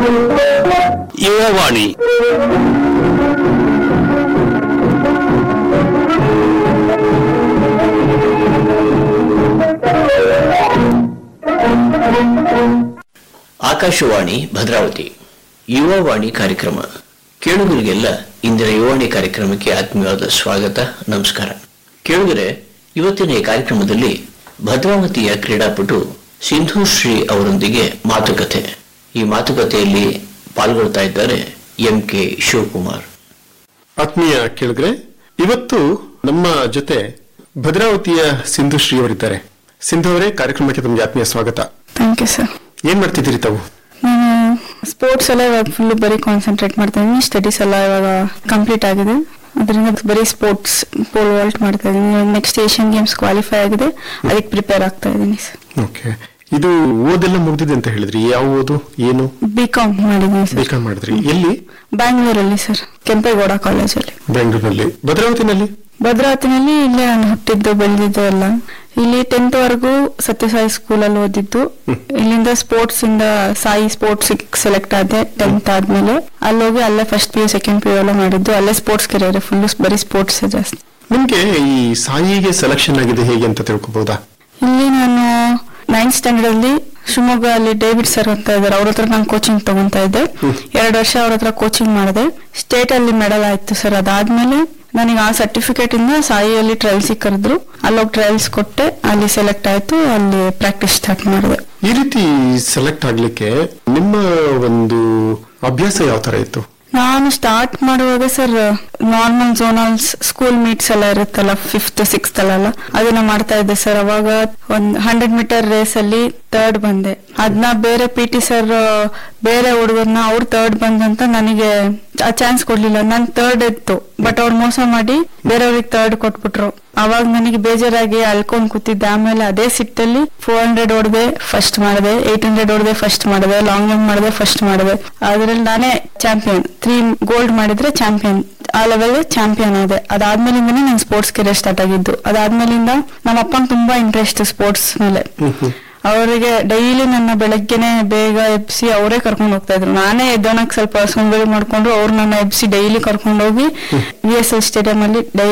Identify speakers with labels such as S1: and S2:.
S1: ಯುವವಾಣಿ
S2: ಆಕಾಶವಾಣಿ ಭದ್ರಾವತಿ ಯುವವಾಣಿ ಕಾರ್ಯಕ್ರಮ ಕೇಳುಗರಿಗೆಲ್ಲ ಇಂದಿನ ಯುವವಾಣಿ ಕಾರ್ಯಕ್ರಮಕ್ಕೆ ಆತ್ಮೀಯವಾದ ಸ್ವಾಗತ ನಮಸ್ಕಾರ ಕೇಳುಗರೆ ಇವತ್ತಿನ ಈ ಕಾರ್ಯಕ್ರಮದಲ್ಲಿ ಭದ್ರಾವತಿಯ ಕ್ರೀಡಾಪಟು ಸಿಂಧು ಶ್ರೀ ಅವರೊಂದಿಗೆ ಮಾತುಕತೆ ಈ ಮಾತುಕತೆಯಲ್ಲಿ ಪಾಲ್ಗೊಳ್ತಾ ಇದ್ದಾರೆ ಎಂ ಕೆ ಶಿವಕುಮಾರ್
S3: ಆತ್ಮೀಯ ಕೇಳಿದ್ರೆ ಇವತ್ತು ನಮ್ಮ ಜೊತೆ ಭದ್ರಾವತಿಯ ಸಿಂಧು ಶ್ರೀ ಅವರಿದ್ದಾರೆ ಸಿಂಧು ಅವರೇ ಕಾರ್ಯಕ್ರಮಕ್ಕೆ ತಮಗೆ ಆತ್ಮೀಯ ಸ್ವಾಗತ
S4: ಥ್ಯಾಂಕ್ ಯು ಸರ್
S3: ಏನ್ ಮಾಡ್ತಿದ್ದೀರಿ ತಾವು
S4: ನಾನು ಸ್ಪೋರ್ಟ್ಸ್ ಎಲ್ಲ ಇವಾಗ ಫುಲ್ ಬರೀ ಕಾನ್ಸಂಟ್ರೇಟ್ ಮಾಡ್ತಾ ಇದ್ದೀನಿ ಸ್ಟಡೀಸ್ ಎಲ್ಲ ಇವಾಗ ಕಂಪ್ಲೀಟ್ ಆಗಿದೆ ಅದರಿಂದ ಬರೀ ಸ್ಪೋರ್ಟ್ಸ್ ಪೋಲ್ ವಾಲ್ಟ್ ಮಾಡ್ತಾ ಇದ್ದೀನಿ ನೆಕ್ಸ್ಟ್ ಏಷ್ಯನ್ ಗೇಮ್ಸ್ ಕ್ವಾಲಿಫೈ ಆಗಿದೆ ಅದಕ್ಕೆ ಪ್ರಿಪೇರ್ ಆಗ್ತಾ ಇದ್ದೀನಿ ಸರ್
S3: ಓಕೆ ಇದು ಓದೆಲ್ಲ ಮುಗ್ದಿದೆ ಅಂತ ಹೇಳಿದ್ರಿ ಯಾವ ಓದು ಏನು
S4: ಬಿ ಕಾಮ್ ಮಾಡಿದ್ದೀನಿ ಸರ್
S3: ಬೇಕಾ ಮಾಡಿದ್ರಿ ಎಲ್ಲಿ
S4: ಬ್ಯಾಂಗ್ಳೂರಲ್ಲಿ ಸರ್ ಕೆಂಪೇಗೌಡ ಕಾಲೇಜಲ್ಲಿ
S3: ಬೆಂಗಳೂರಿನಲ್ಲಿ ಭದ್ರಾವತಿನಲ್ಲಿ
S4: ಭದ್ರಾವತಿನಲ್ಲಿ ಇಲ್ಲೇ ನಾನು ಹುಟ್ಟಿದ್ದು ಬೆಳೆದಿದ್ದು ಎಲ್ಲ ಇಲ್ಲಿ ಟೆಂತ್ ವರೆಗೂ ಸತ್ಯಸಾಯಿ ಸ್ಕೂಲಲ್ಲಿ ಓದಿದ್ದು ಇಲ್ಲಿಂದ ಸ್ಪೋರ್ಟ್ಸ್ ಇಂದ ಸಾಯಿ ಸ್ಪೋರ್ಟ್ಸ್ ಸೆಲೆಕ್ಟ್ ಆದೆ ಟೆಂತ್ ಆದ್ಮೇಲೆ ಅಲ್ಲಿ ಹೋಗಿ ಅಲ್ಲೇ first P U second P U ಎಲ್ಲ ಮಾಡಿದ್ದು ಅಲ್ಲೇ ಸ್ಪೋರ್ಟ್ಸ್ ಕೆರಿಯರ್ ಫುಲ್ ಬರೀ ಸ್ಪೋರ್ಟ್ಸ್ ಜಾಸ್ತಿ
S3: ನಿಮ್ಗೆ ಈ ಸಾಯಿಗೆ ಸೆಲೆಕ್ಷನ್ ಆಗಿದೆ ಹೇಗೆ ಅಂತ ತಿಳ್ಕೊಬಹುದಾ
S4: ಇಲ್ಲಿ ನಾನು ನೈನ್ತ್ ಸ್ಟ್ಯಾಂಡರ್ಡ್ ಅಲ್ಲಿ ಶಿವಮೊಗ್ಗ ಅಲ್ಲಿ ಡೇವಿಡ್ ಸರ್ ಅಂತ ಇದ್ದಾರೆ ಅವ್ರ ಹತ್ರ ನಾನು ಕೋಚಿಂಗ್ ತಗೊಂತಾ ಇದ್ದೆ ಎರಡು ವರ್ಷ ಅವ್ರ ಹತ್ರ ಕೋಚಿಂಗ್ ಮಾಡಿದೆ ಸ್ಟೇಟ್ ಅಲ್ಲಿ ಮೆಡಲ್ ಆಯ್ತು ಸರ್ ಅದಾದ್ಮೇಲೆ ನನಗೆ ಆ ಸರ್ಟಿಫಿಕೇಟ್ ಇಂದ ಸಾಯಿಯಲ್ಲಿ ಟ್ರಯಲ್ಸ್ ಕರೆದ್ರು ಅಲ್ಲೋಗಿ ಟ್ರಯಲ್ಸ್ ಕೊಟ್ಟೆ ಅಲ್ಲಿ ಸೆಲೆಕ್ಟ್ ಆಯ್ತು ಅಲ್ಲಿ ಪ್ರಾಕ್ಟೀಸ್ ಸ್ಟಾರ್ಟ್ ಮಾಡಿದೆ
S3: ಈ ರೀತಿ ಸೆಲೆಕ್ಟ್ ಆಗ್ಲಿಕ್ಕೆ ನಿಮ್ಮ ಒಂದು ಅಭ್ಯಾಸ ಯಾವ ತರ ಇತ್ತು
S4: ನಾನು ಸ್ಟಾರ್ಟ್ ಮಾಡುವಾಗ sir normal zonals school meets ಎಲ್ಲ ಇರುತ್ತಲ್ಲ ಫಿಫ್ತ್ ಸಿಕ್ಸ್ತ್ ಅಲ್ಲೆಲ್ಲ ಅದನ್ನ ಮಾಡ್ತಾ ಇದ್ದೆ ಸರ್ ಅವಾಗ ಒಂದ್ ಹಂಡ್ರೆಡ್ ಮೀಟರ್ ರೇಸ್ ಅಲ್ಲಿ ಥರ್ಡ್ ಬಂದೆ ಅದನ್ನ ಬೇರೆ ಪಿ ಟಿ ಸರ್ ಬೇರೆ ಹುಡುಗರ್ನ ಅವ್ರು ಥರ್ಡ್ ಬಂದಂತ ನನಗೆ ಆ ಚಾನ್ಸ್ ಕೊಡ್ಲಿಲ್ಲ ನಾನ್ ಥರ್ಡ್ ಇತ್ತು ಬಟ್ ಅವ್ರು ಮೋಸ ಮಾಡಿ ಬೇರೆಯವ್ರಿಗೆ ಥರ್ಡ್ ಕೊಟ್ಬಿಟ್ರು ಅವಾಗ ನನಗೆ ಬೇಜಾರಾಗಿ ಅಲ್ಕೊಂಡ್ ಕೂತಿದ್ದೆ ಆಮೇಲೆ ಅದೇ ಸಿಟ್ಟಲ್ಲಿ ಫೋರ್ ಹಂಡ್ರೆಡ್ ಹೊಡೆದೆ ಫಸ್ಟ್ ಮಾಡಿದೆ ಏಟ್ ಹಂಡ್ರೆಡ್ ಹೊಡೆದೆ ಫಸ್ಟ್ ಮಾಡಿದೆ ಲಾಂಗ್ ಜಂಪ್ ಮಾಡಿದೆ ಫಸ್ಟ್ ಮಾಡಿದೆ ಅದ್ರಲ್ಲಿ ನಾನೇ ಚಾಂಪಿಯನ್ ತ್ರೀ ಗೋಲ್ಡ್ ಮಾಡಿದ್ರೆ ಚಾಂಪಿಯನ್ ಆ ಲೆವೆಲ್ ಚಾಂಪಿಯನ್ ಆದೆ ಅದಾದ್ಮೇಲಿಂದನೇ ನನ್ ಸ್ಪೋರ್ಟ್ಸ್ ಕೆರಿಯರ್ ಸ್ಟಾರ್ಟ್ ಆಗಿದ್ದು ಅದಾದ್ಮೇಲಿಂದ ನಮ್ಮ ಅಪ್ಪಂಗೆ ತುಂಬಾ ಇಂಟ್ರೆಸ್ಟ್ ಸ್ಪೋರ್ಟ್ಸ್ ಮೇಲೆ ಅವರಿಗೆ ಡೈಲಿ ನನ್ನ ಬೆಳಗ್ಗೆನೆ ಬೇಗ ಎಬ್ಸಿ ಅವರೇ ಕರ್ಕೊಂಡು ಹೋಗ್ತಾ ಇದ್ರು ನಾನೇ ಎದ್ದೋಣಕ್ ಸ್ವಲ್ಪ ಸೋಂಬೇರಿ ಮಾಡ್ಕೊಂಡು ಅವ್ರು ನನ್ನ ಎಬ್ಸಿ ಡೈಲಿ ಕರ್ಕೊಂಡು ಹೋಗಿ ವಿ ಎಸ್ ಎಲ್ ಸ್ಟೇಡಿಯಂ ಅಲ್ಲಿ ಡೈಲಿ